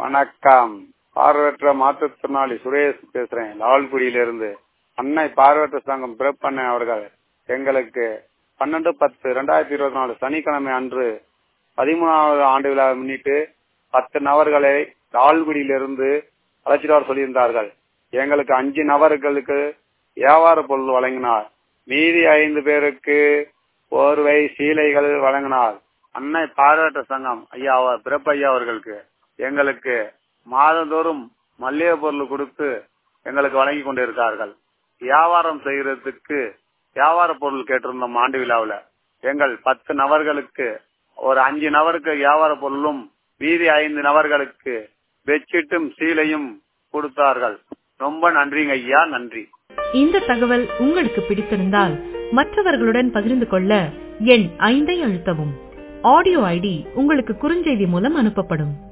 வணக்கம் பார்வையற்ற மாற்றுத்திறனாளி சுரேஷ் பேசுறேன் லால்குடியிலிருந்து அன்னை பார்வையற்ற சங்கம் பிறப்பண்ண அவர்கள் எங்களுக்கு பன்னெண்டு பத்து ரெண்டாயிரத்தி இருபத்தி நாலு சனிக்கிழமை அன்று பதிமூணாவது ஆண்டு விழாவை முன்னிட்டு பத்து நபர்களை லால்குடியிலிருந்து அழைச்சிட்டு வர சொல்லியிருந்தார்கள் எங்களுக்கு அஞ்சு நபர்களுக்கு வியாபார பொருள் வழங்கினார் மீதி ஐந்து பேருக்கு போர்வை சீலைகள் வழங்கினார் அன்னை பார்வையற்ற சங்கம் ஐயா பிறப்பு ஐயா அவர்களுக்கு எங்களுக்கு மாதந்தோறும் மல்லிகை பொருள் கொடுத்து எங்களுக்கு வழங்கி கொண்டிருக்கார்கள் வியாபாரம் செய்யறதுக்கு வியாபார பொருள் கேட்டிருந்தோம் ஆண்டு விழாவில் எங்கள் பத்து நபர்களுக்கு ஒரு அஞ்சு நபருக்கு வியாபார பொருளும் மீதி ஐந்து நபர்களுக்கு பெட்ஷீட்டும் சீலையும் கொடுத்தார்கள் ரொம்ப நன்றிங்க ஐயா நன்றி இந்த தகவல் உங்களுக்கு பிடித்திருந்தால் மற்றவர்களுடன் பகிர்ந்து கொள்ள எண் ஐந்தை அழுத்தவும் ஆடியோ ஐடி உங்களுக்கு குறுஞ்செய்தி மூலம் அனுப்பப்படும்